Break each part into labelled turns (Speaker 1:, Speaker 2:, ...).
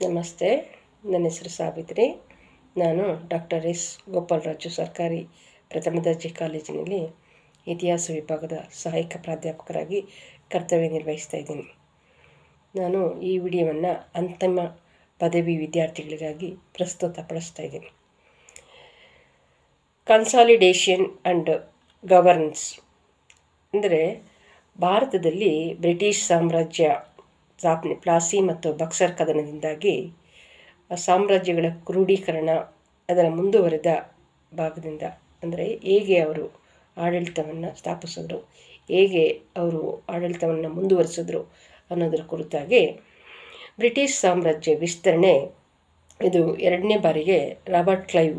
Speaker 1: ನಮಸ್ತೆ ನನ್ನ ಹೆಸರು ಸಾವಿತ್ರಿ ನಾನು ಡಾಕ್ಟರ್ ಎಸ್ ಗೋಪಾಲರಾಜು ಸರ್ಕಾರಿ ಪ್ರಥಮ ದರ್ಜೆ ಕಾಲೇಜಿನಲ್ಲಿ ಇತಿಹಾಸ ವಿಭಾಗದ ಸಹಾಯಕ ಪ್ರಾಧ್ಯಾಪಕರಾಗಿ ಕರ್ತವ್ಯ ನಿರ್ವಹಿಸ್ತಾ ಇದ್ದೀನಿ ನಾನು ಈ ವಿಡಿಯೋವನ್ನು ಅಂತಿಮ ಪದವಿ ವಿದ್ಯಾರ್ಥಿಗಳಿಗಾಗಿ ಪ್ರಸ್ತುತಪಡಿಸ್ತಾ ಇದ್ದೀನಿ ಕನ್ಸಾಲಿಡೇಷನ್ ಆ್ಯಂಡ್ ಗವರ್ನೆನ್ಸ್ ಅಂದರೆ ಭಾರತದಲ್ಲಿ ಬ್ರಿಟಿಷ್ ಸಾಮ್ರಾಜ್ಯ ಸ್ಥಾಪನೆ ಪ್ಲಾಸಿ ಮತ್ತು ಬಕ್ಸರ್ ಕದನದಿಂದಾಗಿ ಆ ಸಾಮ್ರಾಜ್ಯಗಳ ಕ್ರೋಢೀಕರಣ ಅದರ ಮುಂದುವರೆದ ಭಾಗದಿಂದ ಅಂದರೆ ಹೇಗೆ ಅವರು ಆಡಳಿತವನ್ನು ಸ್ಥಾಪಿಸಿದ್ರು ಹೇಗೆ ಅವರು ಆಡಳಿತವನ್ನು ಮುಂದುವರಿಸಿದ್ರು ಅನ್ನೋದರ ಕುರಿತಾಗಿ ಬ್ರಿಟಿಷ್ ಸಾಮ್ರಾಜ್ಯ ವಿಸ್ತರಣೆ ಇದು ಎರಡನೇ ಬಾರಿಗೆ ರಾಬರ್ಟ್ ಕ್ಲೈವ್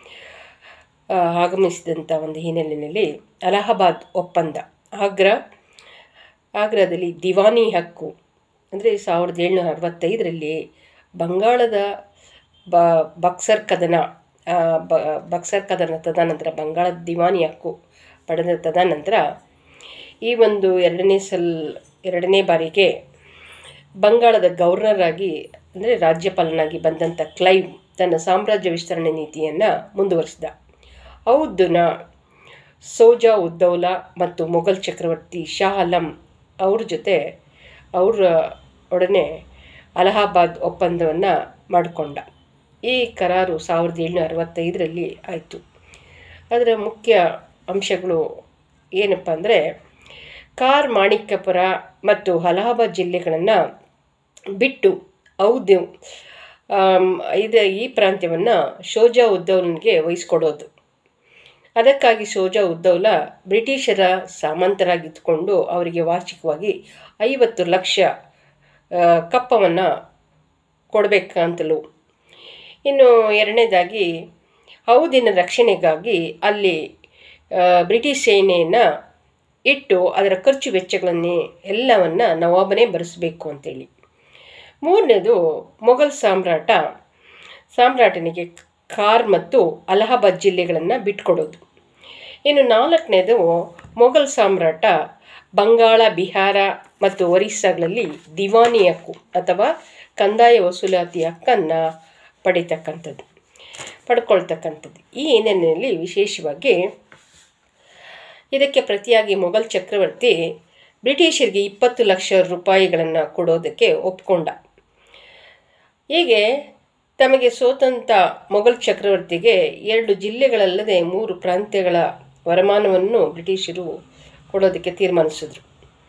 Speaker 1: ಆ, ಆಗಮಿಸಿದಂಥ ಒಂದು ಹಿನ್ನೆಲೆಯಲ್ಲಿ ಅಲಹಾಬಾದ್ ಒಪ್ಪಂದ ಆಗ್ರಾ ಆಗ್ರಾದಲ್ಲಿ ದಿವಾನಿ ಹಕ್ಕು ಅಂದರೆ ಸಾವಿರದ ಏಳ್ನೂರ ಅರವತ್ತೈದರಲ್ಲಿ ಬಂಗಾಳದ ಬ ಬಕ್ಸರ್ ಕದನ ಆ, ಬ ಬಕ್ಸರ್ ಕದನ ತದನಂತರ ಬಂಗಾಳದ ದಿವಾನಿ ಹಕ್ಕು ಪಡೆದ ತದನಂತರ ಈ ಒಂದು ಎರಡನೇ ಸಲ್ ಎರಡನೇ ಬಾರಿಗೆ ಬಂಗಾಳದ ಗವರ್ನರ್ ಆಗಿ ಅಂದರೆ ರಾಜ್ಯಪಾಲನಾಗಿ ಬಂದಂಥ ಕ್ಲೈವ್ ತನ್ನ ಸಾಮ್ರಾಜ್ಯ ವಿಸ್ತರಣೆ ನೀತಿಯನ್ನು ಮುಂದುವರಿಸಿದ ಔದ್ದುನ ಸೋಜಾ ಉದ್ದೌಲಾ ಮತ್ತು ಮೊಘಲ್ ಚಕ್ರವರ್ತಿ ಶಾ ಆಲಂ ಅವ್ರ ಜೊತೆ ಅವರ ಒಡನೆ ಅಲಹಾಬಾದ್ ಒಪ್ಪಂದವನ್ನು ಮಾಡಿಕೊಂಡ ಈ ಕರಾರು ಸಾವಿರದ ಏಳ್ನೂರ ಅರವತ್ತೈದರಲ್ಲಿ ಆಯಿತು ಅದರ ಮುಖ್ಯ ಅಂಶಗಳು ಏನಪ್ಪ ಅಂದರೆ ಕಾರ್ ಮಾಣಿಕ್ಯಪುರ ಮತ್ತು ಅಲಹಾಬಾದ್ ಜಿಲ್ಲೆಗಳನ್ನು ಬಿಟ್ಟು ಔದ್ ಆಮ್, ಇದು ಈ ಪ್ರಾಂತ್ಯವನ್ನು ಶೋಜಾ ಉದ್ದೌಲನಿಗೆ ವಹಿಸ್ಕೊಡೋದು ಅದಕ್ಕಾಗಿ ಶೋಜಾ ಉದ್ದೌಲ ಬ್ರಿಟಿಷರ ಸಾಮಂತರಾಗಿದ್ದುಕೊಂಡು ಅವರಿಗೆ ವಾರ್ಷಿಕವಾಗಿ ಐವತ್ತು ಲಕ್ಷ ಕಪ್ಪವನ್ನು ಕೊಡಬೇಕಂತಲೂ ಇನ್ನು ಎರಡನೇದಾಗಿ ಔದಿನ ರಕ್ಷಣೆಗಾಗಿ ಅಲ್ಲಿ ಆ, ಬ್ರಿಟಿಷ್ ಸೇನೆಯನ್ನು ಇಟ್ಟು ಅದರ ಖರ್ಚು ವೆಚ್ಚಗಳನ್ನೇ ಎಲ್ಲವನ್ನು ನವಾಬನೇ ಭರಿಸಬೇಕು ಅಂತೇಳಿ ಮೂರನೇದು ಮೊಘಲ್ ಸಾಮ್ರಾಟ ಸಾಮ್ರಾಟನಿಗೆ ಕಾರ್ ಮತ್ತು ಅಲಹಾಬಾದ್ ಜಿಲ್ಲೆಗಳನ್ನು ಬಿಟ್ಕೊಡೋದು ಇನ್ನು ನಾಲ್ಕನೇದು ಮೊಘಲ್ ಸಾಮ್ರಾಟ ಬಂಗಾಳ ಬಿಹಾರ ಮತ್ತು ಒರಿಸ್ಸಾಗಳಲ್ಲಿ ದಿವಾನಿ ಹಕ್ಕು ಅಥವಾ ಕಂದಾಯ ವಸೂಲಾತಿ ಹಕ್ಕನ್ನು ಪಡಿತಕ್ಕಂಥದ್ದು ಪಡ್ಕೊಳ್ತಕ್ಕಂಥದ್ದು ಈ ಹಿನ್ನೆಲೆಯಲ್ಲಿ ವಿಶೇಷವಾಗಿ ಇದಕ್ಕೆ ಪ್ರತಿಯಾಗಿ ಮೊಘಲ್ ಚಕ್ರವರ್ತಿ ಬ್ರಿಟಿಷರಿಗೆ ಇಪ್ಪತ್ತು ಲಕ್ಷ ರೂಪಾಯಿಗಳನ್ನು ಕೊಡೋದಕ್ಕೆ ಒಪ್ಕೊಂಡ ಹೀಗೆ ತಮಗೆ ಸೋತಂತ ಮೊಘಲ್ ಚಕ್ರವರ್ತಿಗೆ ಎರಡು ಜಿಲ್ಲೆಗಳಲ್ಲದೆ ಮೂರು ಪ್ರಾಂತ್ಯಗಳ ವರಮಾನವನ್ನು ಬ್ರಿಟಿಷರು ಕೊಡೋದಕ್ಕೆ ತೀರ್ಮಾನಿಸಿದ್ರು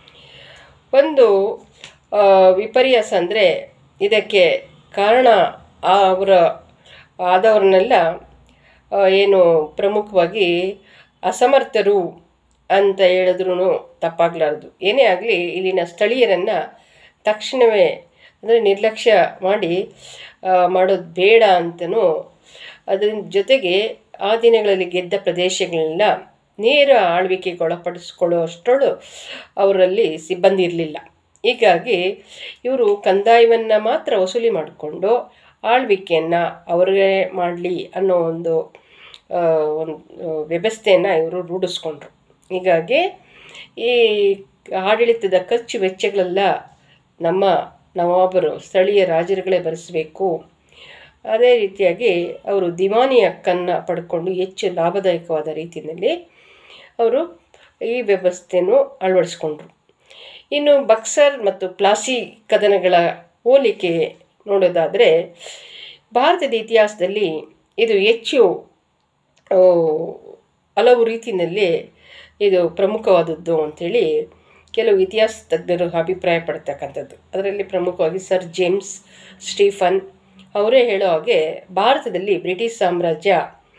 Speaker 1: ಒಂದು ಆ, ವಿಪರ್ಯಾಸ ಅಂದರೆ ಇದಕ್ಕೆ ಕಾರಣ ಆ ಅವರ ಆದವ್ರನ್ನೆಲ್ಲ ಆ, ಏನು ಪ್ರಮುಖವಾಗಿ ಅಸಮರ್ಥರು ಅಂತ ಹೇಳಿದ್ರೂ ತಪ್ಪಾಗಲಾರದು ಏನೇ ಆಗಲಿ ಇಲ್ಲಿನ ಸ್ಥಳೀಯರನ್ನು ತಕ್ಷಣವೇ ಅಂದರೆ ನಿರ್ಲಕ್ಷ್ಯ ಮಾಡಿ ಆ, ಮಾಡೋದು ಬೇಡ ಅಂತನೂ ಅದರ ಜೊತೆಗೆ ಆ ದಿನಗಳಲ್ಲಿ ಗೆದ್ದ ಪ್ರದೇಶಗಳನ್ನೆಲ್ಲ ನೇರ ಆಳ್ವಿಕೆಗೆ ಒಳಪಡಿಸ್ಕೊಳ್ಳುವಷ್ಟರಳು ಅವರಲ್ಲಿ ಸಿಬ್ಬಂದಿ ಇರಲಿಲ್ಲ ಹೀಗಾಗಿ ಇವರು ಕಂದಾಯವನ್ನು ಮಾತ್ರ ವಸೂಲಿ ಮಾಡಿಕೊಂಡು ಆಳ್ವಿಕೆಯನ್ನು ಅವ್ರಿಗೆ ಮಾಡಲಿ ಅನ್ನೋ ಒಂದು ಆ, ಒಂದು ವ್ಯವಸ್ಥೆಯನ್ನು ಇವರು ರೂಢಿಸ್ಕೊಂಡ್ರು ಹೀಗಾಗಿ ಈ ಆಡಳಿತದ ಖರ್ಚು ವೆಚ್ಚಗಳೆಲ್ಲ ನಮ್ಮ ನವಾಬರು ಸ್ಥಳೀಯ ರಾಜರುಗಳೇ ಭರಿಸಬೇಕು ಅದೇ ರೀತಿಯಾಗಿ ಅವರು ದಿವಾನಿ ಹಕ್ಕನ್ನು ಪಡ್ಕೊಂಡು ಹೆಚ್ಚು ಲಾಭದಾಯಕವಾದ ರೀತಿಯಲ್ಲಿ ಅವರು ಈ ವ್ಯವಸ್ಥೆಯನ್ನು ಅಳವಡಿಸ್ಕೊಂಡ್ರು ಇನ್ನು ಬಕ್ಸರ್ ಮತ್ತು ಪ್ಲಾಸಿ ಕದನಗಳ ಹೋಲಿಕೆ ನೋಡೋದಾದರೆ ಭಾರತದ ಇತಿಹಾಸದಲ್ಲಿ ಇದು ಹೆಚ್ಚು ಆ, ಹಲವು ರೀತಿಯಲ್ಲಿ ಇದು ಪ್ರಮುಖವಾದದ್ದು ಅಂಥೇಳಿ ಕೆಲವು ಇತಿಹಾಸ ತಜ್ಞರು ಅಭಿಪ್ರಾಯ ಪಡ್ತಕ್ಕಂಥದ್ದು ಅದರಲ್ಲಿ ಪ್ರಮುಖವಾಗಿ ಸರ್ ಜೇಮ್ಸ್ ಸ್ಟೀಫನ್ ಅವರೇ ಹೇಳೋ ಹಾಗೆ ಭಾರತದಲ್ಲಿ ಬ್ರಿಟಿಷ್ ಸಾಮ್ರಾಜ್ಯ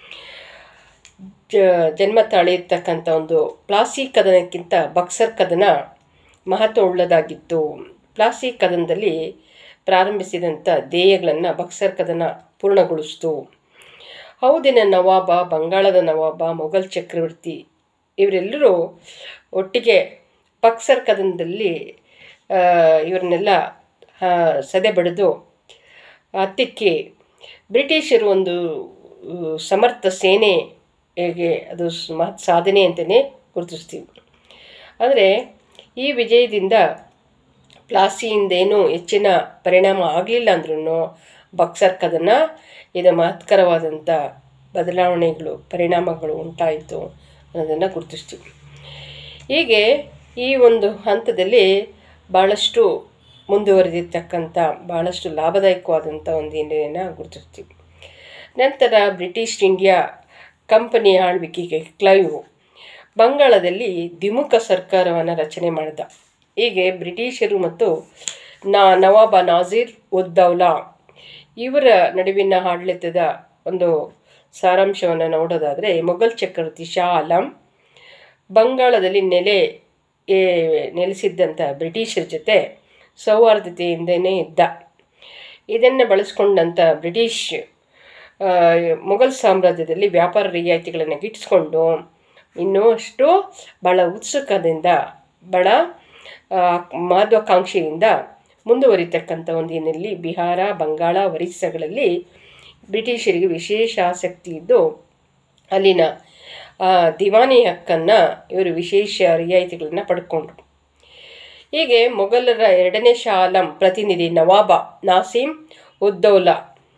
Speaker 1: ಜ ಜನ್ಮ ತಾಳಿರ್ತಕ್ಕಂಥ ಒಂದು ಪ್ಲಾಸಿ ಕದನಕ್ಕಿಂತ ಬಕ್ಸರ್ ಕದನ ಮಹತ್ವ ಉಳ್ಳದಾಗಿತ್ತು ಪ್ಲಾಸಿ ಕದನದಲ್ಲಿ ಪ್ರಾರಂಭಿಸಿದಂಥ ಧ್ಯೇಯಗಳನ್ನು ಬಕ್ಸರ್ ಕದನ ಪೂರ್ಣಗೊಳಿಸಿತು ಹೌದಿನ ನವಾಬ ಬಂಗಾಳದ ನವಾಬ ಮೊಘಲ್ ಚಕ್ರವರ್ತಿ ಇವರೆಲ್ಲರೂ ಒಟ್ಟಿಗೆ ಬಕ್ಸರ್ ಕದನದಲ್ಲಿ ಆ, ಇವ್ರನ್ನೆಲ್ಲ ಆ, ಸದೆ ಬಡಿದು ಹತ್ತಿಕ್ಕಿ ಬ್ರಿಟಿಷರು ಒಂದು ಆ, ಸಮರ್ಥ ಸೇನೆ ಹೇಗೆ ಅದು ಸ್- ಮಹತ್ ಸಾಧನೆ ಅಂತಲೇ ಗುರುತಿಸ್ತೀವಿ ಆದರೆ ಈ ವಿಜಯದಿಂದ ಪ್ಲಾಸಿಯಿಂದೇನೂ ಹೆಚ್ಚಿನ ಪರಿಣಾಮ ಆಗಲಿಲ್ಲ ಅಂದ್ರೂ ಬಕ್ಸರ್ಕ್ ಅದನ್ನು ಇದು ಮಹತ್ಕರವಾದಂಥ ಬದಲಾವಣೆಗಳು ಪರಿಣಾಮಗಳು ಉಂಟಾಯಿತು ಅನ್ನೋದನ್ನು ಗುರುತಿಸ್ತೀವಿ ಹೀಗೆ ಈ ಒಂದು ಹಂತದಲ್ಲಿ ಭಾಳಷ್ಟು ಮುಂದುವರೆದಿರ್ತಕ್ಕಂಥ ಭಾಳಷ್ಟು ಲಾಭದಾಯಕವಾದಂಥ ಒಂದು ಎಣ್ಣೆಯನ್ನು ಗುರುತಿಸ್ತೀವಿ ನಂತರ ಬ್ರಿಟಿಷ್ ಇಂಡಿಯಾ ಕಂಪನಿ ಆಳ್ವಿಕೆಗೆ ಕ್ಲೈವ್ ಬಂಗಾಳದಲ್ಲಿ ದ್ವಿಮುಖ ಸರ್ಕಾರವನ್ನು ರಚನೆ ಮಾಡಿದ ಹೀಗೆ ಬ್ರಿಟಿಷರು ಮತ್ತು ನಾ ನವಾಬ ನಾಜೀರ್ ಉದ್ದೌಲಾ ಇವರ ನಡುವಿನ ಆಡಳಿತದ ಒಂದು ಸಾರಾಂಶವನ್ನು ನೋಡೋದಾದರೆ ಮೊಘಲ್ ಚಕ್ರವರ್ತಿ ಶಾ ಆಲಂ ಬಂಗಾಳದಲ್ಲಿ ನೆಲೆ ಏ, ನೆಲೆಸಿದ್ದಂಥ ಬ್ರಿಟಿಷರ ಜೊತೆ ಸೌಹಾರ್ದತೆಯಿಂದನೇ ಇದ್ದ ಇದನ್ನು ಬಳಸ್ಕೊಂಡಂಥ ಬ್ರಿಟಿಷ್ ಆ, ಮೊಘಲ್ ಸಾಮ್ರಾಜ್ಯದಲ್ಲಿ ವ್ಯಾಪಾರ ರಿಯಾಯಿತಿಗಳನ್ನು ಗಿಟ್ಟಿಸ್ಕೊಂಡು ಇನ್ನೂ ಅಷ್ಟು ಭಾಳ ಉತ್ಸುಕದಿಂದ ಭಾಳ ಆ, ಮಹತ್ವಾಕಾಂಕ್ಷೆಯಿಂದ ಮುಂದುವರಿತಕ್ಕಂಥ ಒಂದು ಹಿನ್ನೆಲೆಯಲ್ಲಿ ಬಿಹಾರ ಬಂಗಾಳ ಒರಿಸ್ಸಾಗಳಲ್ಲಿ ಬ್ರಿಟಿಷರಿಗೆ ವಿಶೇಷ ಆಸಕ್ತಿ ಇದ್ದು ಅಲ್ಲಿನ ಆ, ದಿವಾನಿ ಹಕ್ಕನ್ನು ಇವರು ವಿಶೇಷ ರಿಯಾಯಿತಿಗಳನ್ನು ಪಡ್ಕೊಂಡ್ರು ಹೀಗೆ ಮೊಘಲರ ಎರಡನೇ ಶಾ ಆಲಂ ಪ್ರತಿನಿಧಿ ನವಾಬ ನಾಸೀಂ ಉದ್ದೌಲಾ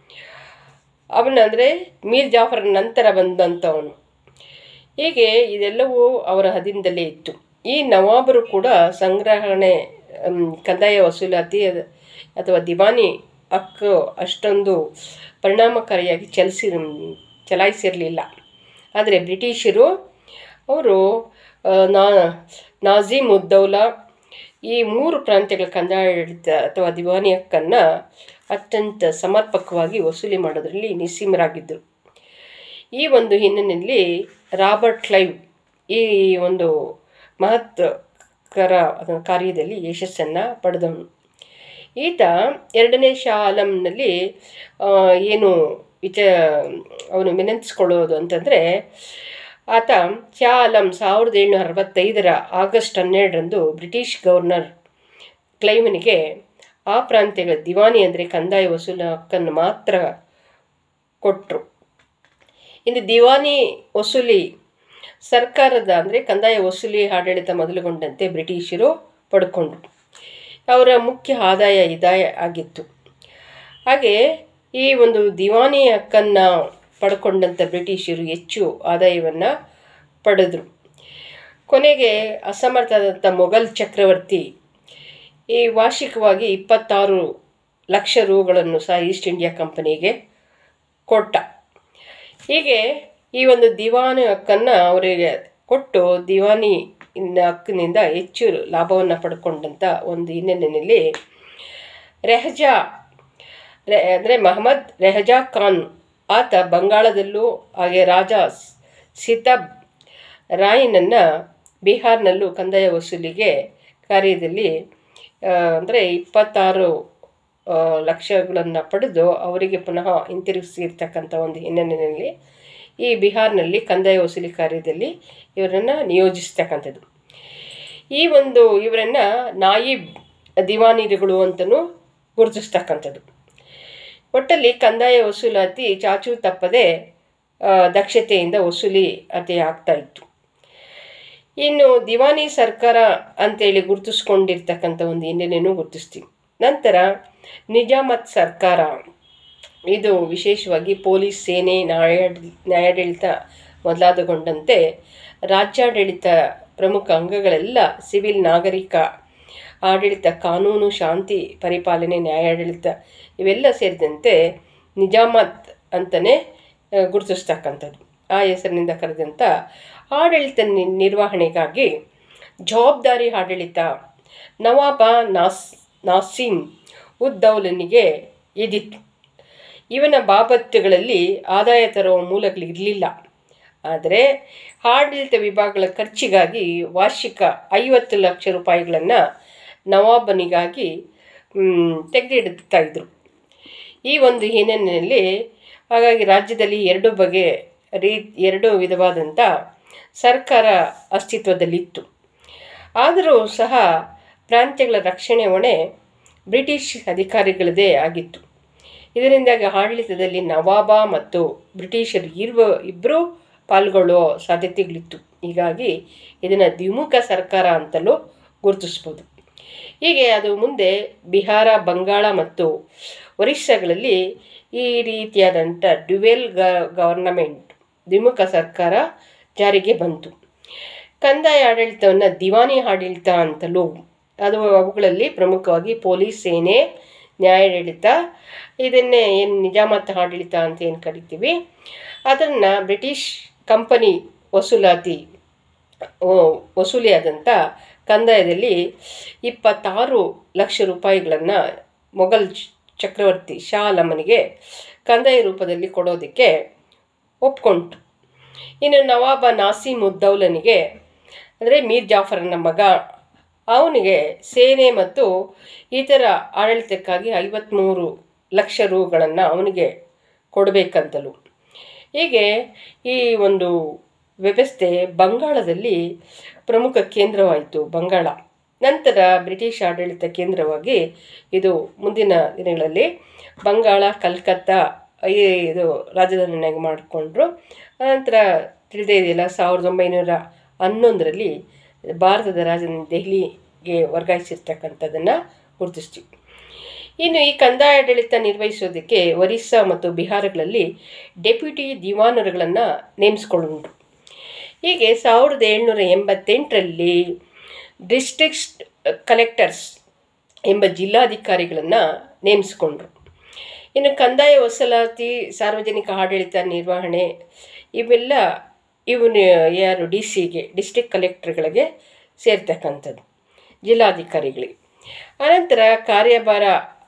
Speaker 1: ಅವನಂದರೆ ಮೀರ್ ಜಾಫರ್ ನಂತರ ಬಂದಂಥವನು ಹೀಗೆ ಇದೆಲ್ಲವೂ ಅವರ ಅಧೀನದಲ್ಲೇ ಇತ್ತು ಈ ನವಾಬರು ಕೂಡ ಸಂಗ್ರಹಣೆ ಮ್, ಕಂದಾಯ ವಸೂಲಾತಿ ಅದ- ಅಥವಾ ದಿವಾನಿ ಹಕ್ಕು ಅಷ್ಟೊಂದು ಪರಿಣಾಮಕಾರಿಯಾಗಿ ಚಲಿಸಿ ಚಲಾಯಿಸಿರಲಿಲ್ಲ ಆದರೆ ಬ್ರಿಟಿಷರು ಅವರು ಆ, ನಾ ನಾಜೀಮ್ ಉದ್ದೌಲಾ ಈ ಮೂರು ಪ್ರಾಂತ್ಯಗಳ ಕಂದಾಡಳಿತ ಅಥವಾ ದಿವಾನಿ ಹಕ್ಕನ್ನು ಅತ್ಯಂತ ಸಮರ್ಪಕವಾಗಿ ವಸೂಲಿ ಮಾಡೋದರಲ್ಲಿ ನಿಸ್ಸೀಮರಾಗಿದ್ದರು ಈ ಒಂದು ಹಿನ್ನೆಲೆಯಲ್ಲಿ ರಾಬರ್ಟ್ ಕ್ಲೈವ್ ಈ ಒಂದು ಮಹತ್ಕರ ಅದರ ಕಾರ್ಯದಲ್ಲಿ ಯಶಸ್ಸನ್ನು ಪಡೆದವನು ಈತ ಎರಡನೇ ಶಾ ಆಲಂನಲ್ಲಿ ಆ, ಏನು ವಿಚ ಅವನು ವಿನಂತಿಸ್ಕೊಳ್ಳೋದು ಅಂತಂದರೆ ಆತ ಶಾ ಆಲಂ ಸಾವಿರದ ಏಳ್ನೂರ ಅರವತ್ತೈದರ ಆಗಸ್ಟ್ ಹನ್ನೆರಡರಂದು ಬ್ರಿಟಿಷ್ ಗವರ್ನರ್ ಕ್ಲೈವನಿಗೆ ಆ ಪ್ರಾಂತ್ಯಗಳ ದಿವಾನಿ ಅಂದರೆ ಕಂದಾಯ ವಸೂಲು ಹಕ್ಕನ್ನು ಮಾತ್ರ ಕೊಟ್ಟರು ಇನ್ನು ದಿವಾನಿ ವಸೂಲಿ ಸರ್ಕಾರದ ಅಂದರೆ ಕಂದಾಯ ವಸೂಲಿ ಆಡಳಿತ ಮೊದಲುಗೊಂಡಂತೆ ಬ್ರಿಟಿಷರು ಪಡ್ಕೊಂಡ್ರು ಅವರ ಮುಖ್ಯ ಆದಾಯ ಇದಾಯ ಆಗಿತ್ತು ಹಾಗೆ ಈ ಒಂದು ದಿವಾನಿ ಹಕ್ಕನ್ನು ಪಡ್ಕೊಂಡಂಥ ಬ್ರಿಟಿಷರು ಹೆಚ್ಚು ಆದಾಯವನ್ನು ಪಡೆದರು ಕೊನೆಗೆ ಅಸಮರ್ಥದಂಥ ಮೊಘಲ್ ಚಕ್ರವರ್ತಿ ಈ ವಾರ್ಷಿಕವಾಗಿ ಇಪ್ಪತ್ತಾರು ಲಕ್ಷ ರೂಗಳನ್ನು ಸಹ ಈಸ್ಟ್ ಇಂಡಿಯಾ ಕಂಪನಿಗೆ ಕೊಟ್ಟ ಹೀಗೆ ಈ ಒಂದು ದಿವಾನಿ ಹಕ್ಕನ್ನು ಅವರಿಗೆ ಕೊಟ್ಟು ದಿವಾನಿ ಇನ್ನ ಹಕ್ಕಿನಿಂದ ಹೆಚ್ಚು ಲಾಭವನ್ನು ಪಡ್ಕೊಂಡಂಥ ಒಂದು ಹಿನ್ನೆಲೆಯಲ್ಲಿ ರೆಹಜಾ ರೆ ಅಂದರೆ ಮಹಮ್ಮದ್ ರೆಹಜಾ ಖಾನ್ ಆತ ಬಂಗಾಳದಲ್ಲೂ ಹಾಗೆ ರಾಜ ಸಿತಬ್ ರಾಯನನ್ನು ಬಿಹಾರ್ನಲ್ಲೂ ಕಂದಾಯ ವಸೂಲಿಗೆ ಕಾರ್ಯದಲ್ಲಿ ಅಂದರೆ ಇಪ್ಪತ್ತಾರು ಆ, ಲಕ್ಷಗಳನ್ನು ಪಡೆದು ಅವರಿಗೆ ಪುನಃ ಹಿಂತಿರುಗಿಸಿರ್ತಕ್ಕಂಥ ಒಂದು ಹಿನ್ನೆಲೆಯಲ್ಲಿ ಈ ಬಿಹಾರ್ನಲ್ಲಿ ಕಂದಾಯ ವಸೂಲಿ ಕಾರ್ಯದಲ್ಲಿ ಇವರನ್ನು ನಿಯೋಜಿಸ್ತಕ್ಕಂಥದ್ದು ಈ ಒಂದು ಇವರನ್ನು ನಾಯಿಬ್ ದಿವಾನಿರುಗಳು ಅಂತಲೂ ಗುರುತಿಸ್ತಕ್ಕಂಥದ್ದು ಒಟ್ಟಲ್ಲಿ ಕಂದಾಯ ವಸೂಲಾತಿ ಚಾಚು ತಪ್ಪದೆ ಆ, ದಕ್ಷತೆಯಿಂದ ವಸೂಲಿ ಅತಿ ಆಗ್ತಾ ಇತ್ತು ಇನ್ನು ದಿವಾನಿ ಸರ್ಕಾರ ಅಂತೇಳಿ ಗುರುತಿಸ್ಕೊಂಡಿರ್ತಕ್ಕಂಥ ಒಂದು ಹಿನ್ನೆಲೆನೂ ಗುರುತಿಸ್ತೀವಿ ನಂತರ ನಿಜಾಮತ್ ಸರ್ಕಾರ ಇದು ವಿಶೇಷವಾಗಿ ಪೊಲೀಸ್ ಸೇನೆ ನ್ಯಾಯಾಡ ನ್ಯಾಯಾಡಳಿತ ಮೊದಲಾದಗೊಂಡಂತೆ ರಾಜ್ಯಾಡಳಿತ ಪ್ರಮುಖ ಅಂಗಗಳೆಲ್ಲ ಸಿವಿಲ್ ನಾಗರಿಕ ಆಡಳಿತ ಕಾನೂನು ಶಾಂತಿ ಪರಿಪಾಲನೆ ನ್ಯಾಯಾಡಳಿತ ಇವೆಲ್ಲ ಸೇರಿದಂತೆ ನಿಜಾಮತ್ ಅಂತಲೇ ಆ, ಗುರುತಿಸ್ತಕ್ಕಂಥದ್ದು ಆ ಹೆಸರಿನಿಂದ ಕರೆದಂಥ ಆಡಳಿತ ನಿ- ನಿರ್ವಹಣೆಗಾಗಿ ಜವಾಬ್ದಾರಿ ಆಡಳಿತ ನವಾಬ ನಾಸ್ ನಾಸೀಮ್ ಉದ್ದೌಲನಿಗೆ ಇದಿತ್ತು ಇವನ ಬಾಬತ್ತುಗಳಲ್ಲಿ ಆದಾಯ ತರುವ ಮೂಲಗಳಿರಲಿಲ್ಲ ಆದರೆ ಆಡಳಿತ ವಿಭಾಗಗಳ ಖರ್ಚಿಗಾಗಿ ವಾರ್ಷಿಕ ಐವತ್ತು ಲಕ್ಷ ರೂಪಾಯಿಗಳನ್ನು ನವಾಬನಿಗಾಗಿ ಮ್, ತೆಗೆದಿಡ್ತಾ ಇದ್ರು ಈ ಒಂದು ಹಿನ್ನೆಲೆಯಲ್ಲಿ ಹಾಗಾಗಿ ರಾಜ್ಯದಲ್ಲಿ ಎರಡು ಬಗೆ ರೀ ಎರಡು ವಿಧವಾದಂಥ ಸರ್ಕಾರ ಅಸ್ತಿತ್ವದಲ್ಲಿತ್ತು ಆದರೂ ಸಹ ಪ್ರಾಂತ್ಯಗಳ ರಕ್ಷಣೆ ಹೊಣೆ ಬ್ರಿಟಿಷ್ ಅಧಿಕಾರಿಗಳದೇ ಆಗಿತ್ತು ಇದರಿಂದಾಗಿ ಆಡಳಿತದಲ್ಲಿ ನವಾಬ ಮತ್ತು ಬ್ರಿಟಿಷರು ಇರುವ ಇಬ್ಬರೂ ಪಾಲ್ಗೊಳ್ಳೋ ಸಾಧ್ಯತೆಗಳಿತ್ತು ಹೀಗಾಗಿ ಇದನ್ನು ದ್ವಿಮುಖ ಸರ್ಕಾರ ಅಂತಲೂ ಗುರುತಿಸ್ಬೋದು ಹೀಗೆ ಅದು ಮುಂದೆ ಬಿಹಾರ ಬಂಗಾಳ ಮತ್ತು ಒರಿಸ್ಸಾಗಳಲ್ಲಿ ಈ ರೀತಿಯಾದಂಥ ಡ್ಯುವೆಲ್ ಗ ಗವರ್ನಮೆಂಟ್ ದ್ವಿಮುಖ ಸರ್ಕಾರ ಜಾರಿಗೆ ಬಂತು ಕಂದಾಯ ಆಡಳಿತವನ್ನು ದಿವಾನಿ ಆಡಳಿತ ಅಂತಲೂ ಅದು ಅವುಗಳಲ್ಲಿ ಪ್ರಮುಖವಾಗಿ ಪೊಲೀಸ್ ಸೇನೆ ನ್ಯಾಯಾಡಳಿತ ಇದನ್ನೇ ಏನು ನಿಜಾಮತ್ ಆಡಳಿತ ಅಂತ ಏನು ಕರಿತೀವಿ ಅದನ್ನು ಬ್ರಿಟಿಷ್ ಕಂಪನಿ ವಸೂಲಾತಿ ವಸೂಲಿಯಾದಂಥ ಕಂದಾಯದಲ್ಲಿ ಇಪ್ಪತ್ತಾರು ಲಕ್ಷ ರೂಪಾಯಿಗಳನ್ನು ಮೊಘಲ್ ಚಕ್ರವರ್ತಿ ಶಾ ಆಲಮನಿಗೆ ಕಂದಾಯ ರೂಪದಲ್ಲಿ ಕೊಡೋದಕ್ಕೆ ಒಪ್ಕೊಂತು ಇನ್ನು ನವಾಬ ನಾಸಿಮ್ ಉದ್ದೌಲನಿಗೆ ಅಂದರೆ ಮೀರ್ ಜಾಫರನ ಮಗ ಅವನಿಗೆ ಸೇನೆ ಮತ್ತು ಇತರ ಆಡಳಿತಕ್ಕಾಗಿ ಐವತ್ತ್ಮೂರು ಲಕ್ಷ ರುಗಳನ್ನು ಅವನಿಗೆ ಕೊಡಬೇಕಂತಲೂ ಹೀಗೆ ಈ ಒಂದು ವ್ಯವಸ್ಥೆ ಬಂಗಾಳದಲ್ಲಿ ಪ್ರಮುಖ ಕೇಂದ್ರವಾಯಿತು ಬಂಗಾಳ ನಂತರ ಬ್ರಿಟಿಷ್ ಆಡಳಿತ ಕೇಂದ್ರವಾಗಿ ಇದು ಮುಂದಿನ ದಿನಗಳಲ್ಲಿ ಬಂಗಾಳ ಕಲ್ಕತ್ತಾ ಈ ಇದು ರಾಜಧಾನಿಯಾಗಿ ಮಾಡಿಕೊಂಡ್ರು ನಂತರ ತಿಳಿದೇ ಇದೆಯಲ್ಲ ಸಾವಿರದ ಒಂಬೈನೂರ ಹನ್ನೊಂದರಲ್ಲಿ ಭಾರತದ ರಾಜಧಾನಿ ದೆಹಲಿಗೆ ವರ್ಗಾಯಿಸಿರ್ತಕ್ಕಂಥದ್ದನ್ನು ಗುರುತಿಸ್ತೀವಿ ಇನ್ನು ಈ ಕಂದಾಯ ಆಡಳಿತ ನಿರ್ವಹಿಸೋದಕ್ಕೆ ಒರಿಸ್ಸಾ ಮತ್ತು ಬಿಹಾರಗಳಲ್ಲಿ ಡೆಪ್ಯೂಟಿ ದಿವಾನರುಗಳನ್ನು ನೇಮಿಸ್ಕೊಂಡ್ರು ಹೀಗೆ ಸಾವಿರದ ಏಳ್ನೂರ ಎಂಬತ್ತೆಂಟರಲ್ಲಿ ಡಿಸ್ಟ್ರಿಕ್ಟ್ ಕಲೆಕ್ಟರ್ಸ್ ಎಂಬ ಜಿಲ್ಲಾಧಿಕಾರಿಗಳನ್ನು ನೇಮಿಸ್ಕೊಂಡ್ರು ಇನ್ನು ಕಂದಾಯ ವಸೂಲಾತಿ ಸಾರ್ವಜನಿಕ ಆಡಳಿತ ನಿರ್ವಹಣೆ ಇವೆಲ್ಲ ಇವನು ಯಾರು ಡಿ ಸಿಗೆ ಡಿಸ್ಟ್ರಿಕ್ಟ್ ಕಲೆಕ್ಟರ್ಗಳಿಗೆ ಸೇರ್ತಕ್ಕಂಥದ್ದು ಜಿಲ್ಲಾಧಿಕಾರಿಗಳಿಗೆ ಅನಂತರ ಕಾರ್ಯಭಾರ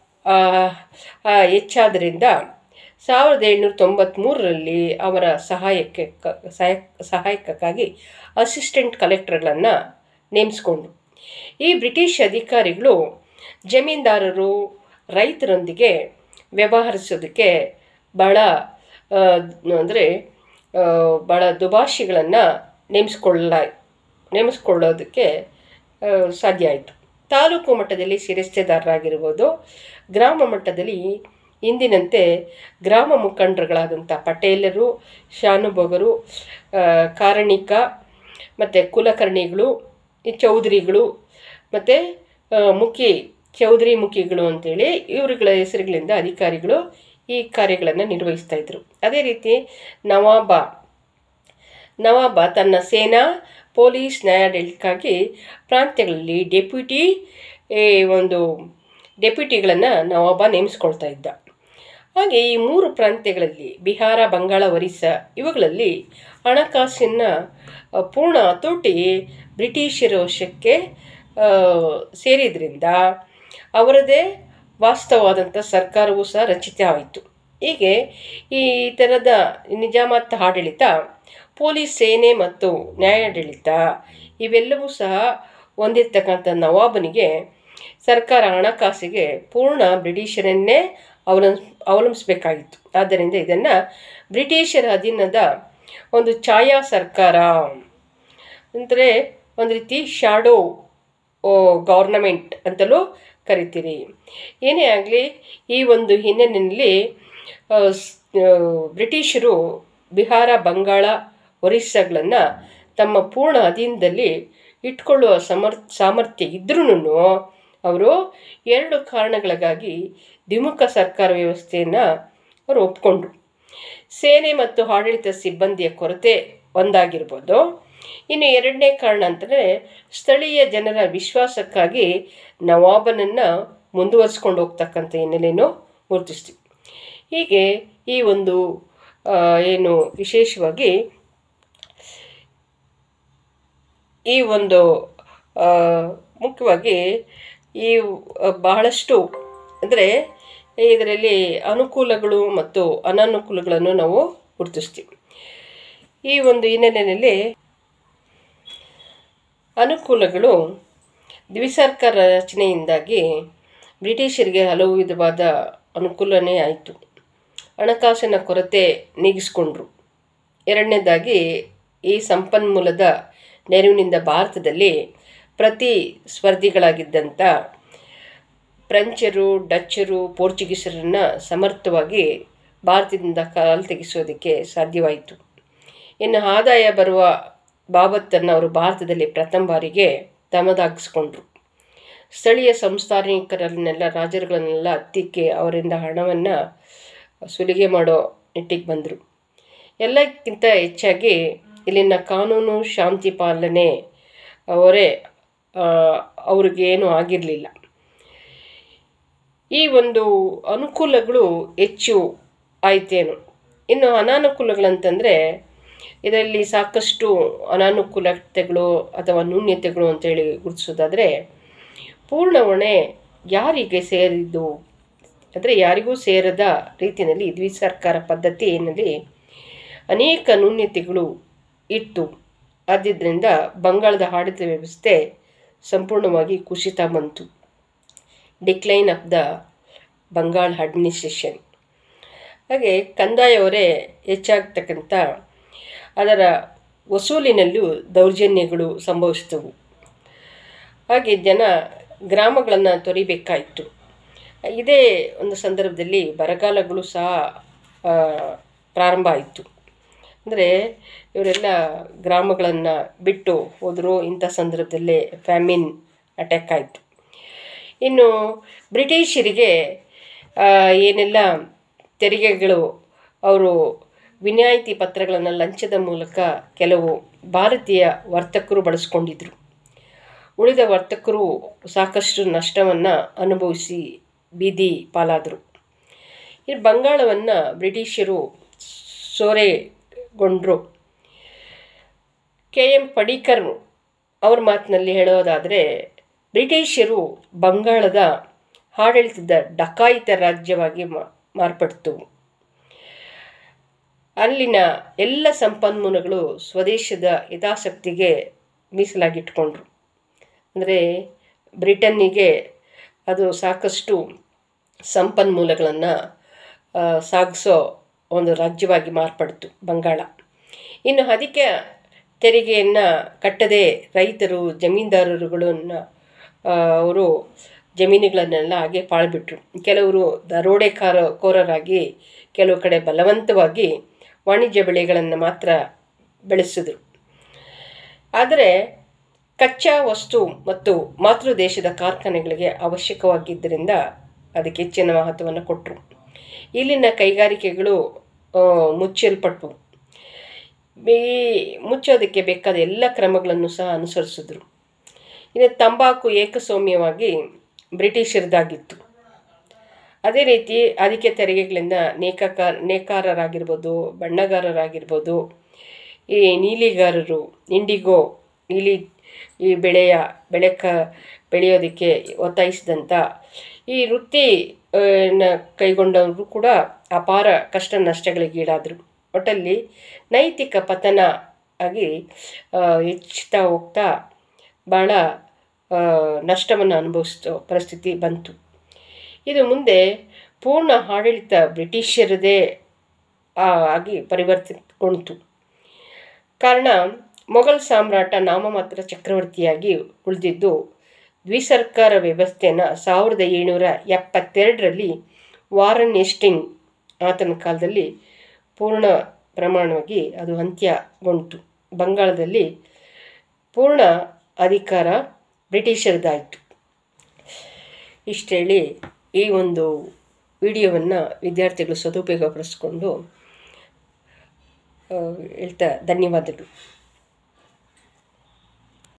Speaker 1: ಹೆಚ್ಚಾದ್ದರಿಂದ ಸಾವಿರದ ಏಳ್ನೂರ ತೊಂಬತ್ತ್ಮೂರರಲ್ಲಿ ಅವರ ಸಹಾಯಕ್ಕೆ ಕ ಸಹಾಯ ಸಹಾಯಕಕ್ಕಾಗಿ ಅಸಿಸ್ಟೆಂಟ್ ಕಲೆಕ್ಟರ್ಗಳನ್ನು ನೇಮಿಸ್ಕೊಂಡ್ರು ಈ ಬ್ರಿಟಿಷ್ ಅಧಿಕಾರಿಗಳು ಜಮೀನ್ದಾರರು ರೈತರೊಂದಿಗೆ ವ್ಯವಹರಿಸೋದಕ್ಕೆ ಭಾಳ ಅಂದರೆ ಭಾಳ ದುಭಾಷಿಗಳನ್ನು ನೇಮಿಸ್ಕೊಳ್ಳ ನೇಮಿಸ್ಕೊಳ್ಳೋದಕ್ಕೆ ಸಾಧ್ಯ ಆಯಿತು ತಾಲೂಕು ಮಟ್ಟದಲ್ಲಿ ಶಿರಸ್ತೇದಾರರಾಗಿರ್ಬೋದು ಗ್ರಾಮ ಮಟ್ಟದಲ್ಲಿ ಇಂದಿನಂತೆ ಗ್ರಾಮ ಮುಖಂಡರುಗಳಾದಂಥ ಪಟೇಲರು ಶಾನುಭೋಗರು ಕಾರಣಿಕ ಮತ್ತು ಕುಲಕರ್ಣಿಗಳು ಈ ಚೌಧರಿಗಳು ಮತ್ತು ಮುಖಿ ಚೌಧರಿ ಮುಖಿಗಳು ಅಂತೇಳಿ ಇವರುಗಳ ಹೆಸರುಗಳಿಂದ ಅಧಿಕಾರಿಗಳು ಈ ಕಾರ್ಯಗಳನ್ನು ನಿರ್ವಹಿಸ್ತಾ ಇದ್ರು ಅದೇ ರೀತಿ ನವಾಬ ನವಾಬ ತನ್ನ ಸೇನಾ ಪೊಲೀಸ್ ನ್ಯಾಯಾಡಳಿತಕ್ಕಾಗಿ ಪ್ರಾಂತ್ಯಗಳಲ್ಲಿ ಡೆಪ್ಯೂಟಿ ಒಂದು ಡೆಪ್ಯೂಟಿಗಳನ್ನು ನವಾಬ ನೇಮಿಸ್ಕೊಳ್ತಾ ಇದ್ದ ಹಾಗೆ ಈ ಮೂರು ಪ್ರಾಂತ್ಯಗಳಲ್ಲಿ ಬಿಹಾರ ಬಂಗಾಳ ಒರಿಸ್ಸಾ ಇವುಗಳಲ್ಲಿ ಹಣಕಾಸಿನ ಪೂರ್ಣ ಹತೋಟಿ ಬ್ರಿಟಿಷರ ವಶಕ್ಕೆ ಸೇರಿದ್ರಿಂದ ಅವರದೇ ವಾಸ್ತವವಾದಂಥ ಸರ್ಕಾರವೂ ಸಹ ರಚಿತ ಆಯಿತು ಹೀಗೆ ಈ ಥರದ ನಿಜಾಮತ್ ಆಡಳಿತ ಪೊಲೀಸ್ ಸೇನೆ ಮತ್ತು ನ್ಯಾಯಾಡಳಿತ ಇವೆಲ್ಲವೂ ಸಹ ಹೊಂದಿರ್ತಕ್ಕಂಥ ನವಾಬನಿಗೆ ಸರ್ಕಾರ ಹಣಕಾಸಿಗೆ ಪೂರ್ಣ ಬ್ರಿಟಿಷರನ್ನೇ ಅವಲಂಬ ಅವಲಂಬಿಸಬೇಕಾಗಿತ್ತು ಆದ್ದರಿಂದ ಇದನ್ನು ಬ್ರಿಟಿಷರ ಅಧೀನದ ಒಂದು ಛಾಯಾ ಸರ್ಕಾರ ಅಂದರೆ ಒಂದು ರೀತಿ ಶಾಡೋ ಗೌರ್ನಮೆಂಟ್ ಅಂತಲೂ ಕರಿತೀರಿ ಏನೇ ಆಗಲಿ ಈ ಒಂದು ಹಿನ್ನೆಲೆಯಲ್ಲಿ ಬ್ರಿಟಿಷರು ಬಿಹಾರ ಬಂಗಾಳ ಒರಿಸ್ಸಾಗಳನ್ನು ತಮ್ಮ ಪೂರ್ಣ ಅಧೀನದಲ್ಲಿ ಇಟ್ಕೊಳ್ಳುವ ಸಮರ್ ಸಾಮರ್ಥ್ಯ ಇದ್ರೂ ಅವರು ಎರಡು ಕಾರಣಗಳಿಗಾಗಿ ದ್ವಿಮುಖ ಸರ್ಕಾರ ವ್ಯವಸ್ಥೆಯನ್ನು ಅವರು ಒಪ್ಕೊಂಡ್ರು ಸೇನೆ ಮತ್ತು ಆಡಳಿತ ಸಿಬ್ಬಂದಿಯ ಕೊರತೆ ಒಂದಾಗಿರ್ಬೋದು ಇನ್ನು ಎರಡನೇ ಕಾರಣ ಅಂತಂದರೆ ಸ್ಥಳೀಯ ಜನರ ವಿಶ್ವಾಸಕ್ಕಾಗಿ ನವಾಬನನ್ನು ಮುಂದುವರಿಸ್ಕೊಂಡು ಹೋಗ್ತಕ್ಕಂಥ ಹಿನ್ನೆಲೆಯನ್ನು ಗುರುತಿಸ್ತೀವಿ ಹೀಗೆ ಈ ಒಂದು ಏನು ವಿಶೇಷವಾಗಿ ಈ ಒಂದು ಮುಖ್ಯವಾಗಿ ಈ ಬಹಳಷ್ಟು ಅಂದರೆ ಇದರಲ್ಲಿ ಅನುಕೂಲಗಳು ಮತ್ತು ಅನನುಕೂಲಗಳನ್ನು ನಾವು ಗುರುತಿಸ್ತೀವಿ ಈ ಒಂದು ಹಿನ್ನೆಲೆಯಲ್ಲಿ ಅನುಕೂಲಗಳು ದ್ವಿಸರ್ಕಾರ ರಚನೆಯಿಂದಾಗಿ ಬ್ರಿಟಿಷರಿಗೆ ಹಲವು ವಿಧವಾದ ಅನುಕೂಲನೇ ಆಯಿತು ಹಣಕಾಸಿನ ಕೊರತೆ ನೀಗಿಸ್ಕೊಂಡ್ರು ಎರಡನೇದಾಗಿ ಈ ಸಂಪನ್ಮೂಲದ ನೆರವಿನಿಂದ ಭಾರತದಲ್ಲಿ ಪ್ರತಿ ಸ್ಪರ್ಧಿಗಳಾಗಿದ್ದಂಥ ಫ್ರೆಂಚರು ಡಚ್ಚರು ಪೋರ್ಚುಗೀಸರನ್ನು ಸಮರ್ಥವಾಗಿ ಭಾರತದಿಂದ ಕಾಲು ತೆಗೆಸೋದಕ್ಕೆ ಸಾಧ್ಯವಾಯಿತು ಇನ್ನು ಆದಾಯ ಬರುವ ಬಾಬತ್ತನ್ನು ಅವರು ಭಾರತದಲ್ಲಿ ಪ್ರಥಮ ಬಾರಿಗೆ ತಮ್ಮದಾಗಿಸ್ಕೊಂಡ್ರು ಸ್ಥಳೀಯ ಸಂಸ್ಥಾನಿಕರನ್ನೆಲ್ಲ ರಾಜರುಗಳನ್ನೆಲ್ಲ ಹತ್ತಿಕ್ಕೆ ಅವರಿಂದ ಹಣವನ್ನು ಸುಲಿಗೆ ಮಾಡೋ ನಿಟ್ಟಿಗೆ ಬಂದರು ಎಲ್ಲಕ್ಕಿಂತ ಹೆಚ್ಚಾಗಿ ಇಲ್ಲಿನ ಕಾನೂನು ಶಾಂತಿ ಪಾಲನೆ ಅವರೇ ಅವ್ರಿಗೇನು ಆಗಿರಲಿಲ್ಲ ಈ ಒಂದು ಅನುಕೂಲಗಳು ಹೆಚ್ಚು ಆಯ್ತೇನು ಇನ್ನು ಅನಾನುಕೂಲಗಳಂತಂದರೆ ಇದರಲ್ಲಿ ಸಾಕಷ್ಟು ಅನಾನುಕೂಲತೆಗಳು ಅಥವಾ ನ್ಯೂನ್ಯತೆಗಳು ಅಂತೇಳಿ ಗುರುತಿಸೋದಾದರೆ ಪೂರ್ಣ ಹೊಣೆ ಯಾರಿಗೆ ಸೇರಿದ್ದು ಅಂದರೆ ಯಾರಿಗೂ ಸೇರದ ರೀತಿಯಲ್ಲಿ ದ್ವಿಸರ್ಕಾರ ಪದ್ಧತಿಯಲ್ಲಿ ಅನೇಕ ನ್ಯೂನ್ಯತೆಗಳು ಇತ್ತು ಆದ್ದರಿಂದ ಬಂಗಾಳದ ಆಡಳಿತ ವ್ಯವಸ್ಥೆ ಸಂಪೂರ್ಣವಾಗಿ ಕುಸಿತ ಬಂತು decline of the Bangala administration ಹಾಗೆ ಕಂದಾಯವರೇ ಹೆಚ್ಚಾಗ್ತಕ್ಕಂಥ ಅದರ ವಸೂಲಿನಲ್ಲೂ ದೌರ್ಜನ್ಯಗಳು ಸಂಭವಿಸಿದವು ಹಾಗೆ ಜನ ಗ್ರಾಮಗಳನ್ನು ತೊರಿಬೇಕಾಯಿತು ಇದೇ ಒಂದು ಸಂದರ್ಭದಲ್ಲಿ ಬರಗಾಲಗಳು ಸಹ ಪ್ರಾರಂಭ ಆಯಿತು ಅಂದರೆ ಇವರೆಲ್ಲ ಗ್ರಾಮಗಳನ್ನು ಬಿಟ್ಟು ಹೋದರು ಇಂಥ ಸಂದರ್ಭದಲ್ಲೇ ಫ್ಯಾಮಿನ್ ಅಟ್ಯಾಕ್ ಆಯಿತು ಇನ್ನು ಬ್ರಿಟಿಷರಿಗೆ ಏನೆಲ್ಲ ತೆರಿಗೆಗಳು ಅವರು ವಿನಾಯಿತಿ ಪತ್ರಗಳನ್ನು ಲಂಚದ ಮೂಲಕ ಕೆಲವು ಭಾರತೀಯ ವರ್ತಕರು ಬಳಸ್ಕೊಂಡಿದ್ರು ಉಳಿದ ವರ್ತಕರು ಸಾಕಷ್ಟು ನಷ್ಟವನ್ನು ಅನುಭವಿಸಿ ಬೀದಿ ಪಾಲಾದರು ಈ ಬಂಗಾಳವನ್ನು ಬ್ರಿಟಿಷರು ಸೂರೆಗೊಂಡರು ಕೆ ಎಂ ಪಡೀಕರ್ ಅವ್ರ ಮಾತಿನಲ್ಲಿ ಹೇಳೋದಾದರೆ ಬ್ರಿಟಿಷರು ಬಂಗಾಳದ ಆಡಳಿತದ ಡಕಾಯಿತ ರಾಜ್ಯವಾಗಿ ಮಾರ್ಪಡ್ತು ಅಲ್ಲಿನ ಎಲ್ಲ ಸಂಪನ್ಮೂಲಗಳು ಸ್ವದೇಶದ ಹಿತಾಸಕ್ತಿಗೆ ಮೀಸಲಾಗಿಟ್ಕೊಂಡ್ರು ಅಂದರೆ ಬ್ರಿಟನ್ನಿಗೆ ಅದು ಸಾಕಷ್ಟು ಸಂಪನ್ಮೂಲಗಳನ್ನು ಸಾಗಿಸೋ ಒಂದು ರಾಜ್ಯವಾಗಿ ಮಾರ್ಪಡ್ತು ಬಂಗಾಳ ಇನ್ನು ಅಧಿಕ ತೆರಿಗೆಯನ್ನು ಕಟ್ಟದೆ ರೈತರು ಜಮೀನ್ದಾರರುಗಳನ್ನು ಅವರು ಜಮೀನುಗಳನ್ನೆಲ್ಲ ಹಾಗೆ ಪಾಳ್ಬಿಟ್ರು ಕೆಲವರು ದರೋಡೆಕಾರ ಕೋರರಾಗಿ ಕೆಲವು ಕಡೆ ಬಲವಂತವಾಗಿ ವಾಣಿಜ್ಯ ಬೆಳೆಗಳನ್ನು ಮಾತ್ರ ಬೆಳೆಸಿದ್ರು ಆದರೆ ಕಚ್ಚಾ ವಸ್ತು ಮತ್ತು ಮಾತೃ ದೇಶದ ಕಾರ್ಖಾನೆಗಳಿಗೆ ಅವಶ್ಯಕವಾಗಿದ್ದರಿಂದ ಅದಕ್ಕೆ ಹೆಚ್ಚಿನ ಮಹತ್ವವನ್ನು ಕೊಟ್ಟರು ಇಲ್ಲಿನ ಕೈಗಾರಿಕೆಗಳು ಮುಚ್ಚಲ್ಪಟ್ಟವು ಈ ಮುಚ್ಚೋದಕ್ಕೆ ಬೇಕಾದ ಎಲ್ಲ ಕ್ರಮಗಳನ್ನು ಸಹ ಅನುಸರಿಸಿದ್ರು ಇನ್ನು ತಂಬಾಕು ಏಕಸ್ವಾಮ್ಯವಾಗಿ ಬ್ರಿಟಿಷರದಾಗಿತ್ತು ಅದೇ ರೀತಿ ಅಧಿಕ ತೆರಿಗೆಗಳಿಂದ ನೇಕಾಕಾರ ನೇಕಾರರಾಗಿರ್ಬೋದು ಬಣ್ಣಗಾರರಾಗಿರ್ಬೋದು ಈ ನೀಲಿಗಾರರು ಇಂಡಿಗೋ ನೀಲಿ ಈ ಬೆಳೆಯ ಬೆಳೆ ಕ ಬೆಳೆಯೋದಕ್ಕೆ ಒತ್ತಾಯಿಸಿದಂಥ ಈ ವೃತ್ತಿ ನ ಕೈಗೊಂಡವರು ಕೂಡ ಅಪಾರ ಕಷ್ಟ ನಷ್ಟಗಳಿಗೀಡಾದರು ಒಟ್ಟಲ್ಲಿ ನೈತಿಕ ಪತನ ಆಗಿ ಹೆಚ್ಚುತ್ತಾ ಹೋಗ್ತಾ ಭಾಳ ನಷ್ಟವನ್ನು ಅನುಭವಿಸೋ ಪರಿಸ್ಥಿತಿ ಬಂತು ಇದು ಮುಂದೆ ಪೂರ್ಣ ಆಡಳಿತ ಬ್ರಿಟಿಷರದೇ ಆಗಿ ಪರಿವರ್ತಿತಗೊಂಡಿತು ಕಾರಣ ಮೊಘಲ್ ಸಾಮ್ರಾಟ ನಾಮಮಾತ್ರ ಚಕ್ರವರ್ತಿಯಾಗಿ ಉಳಿದಿದ್ದು ದ್ವಿಸರ್ಕಾರ ವ್ಯವಸ್ಥೆನ ಸಾವಿರದ ಏಳ್ನೂರ ಎಪ್ಪತ್ತೆರಡರಲ್ಲಿ ವಾರನ್ ಎಸ್ಟಿಂಗ್ ಆತನ ಕಾಲದಲ್ಲಿ ಪೂರ್ಣ ಪ್ರಮಾಣವಾಗಿ ಅದು ಅಂತ್ಯಗೊಂಡಿತು ಬಂಗಾಳದಲ್ಲಿ ಪೂರ್ಣ ಅಧಿಕಾರ ಬ್ರಿಟಿಷರದಾಯಿತು ಇಷ್ಟೇಳಿ ಈ ಒಂದು ವಿಡಿಯೋವನ್ನು ವಿದ್ಯಾರ್ಥಿಗಳು ಸದುಪಯೋಗಪಡಿಸ್ಕೊಂಡು ಹೇಳ್ತಾ ಧನ್ಯವಾದಗಳು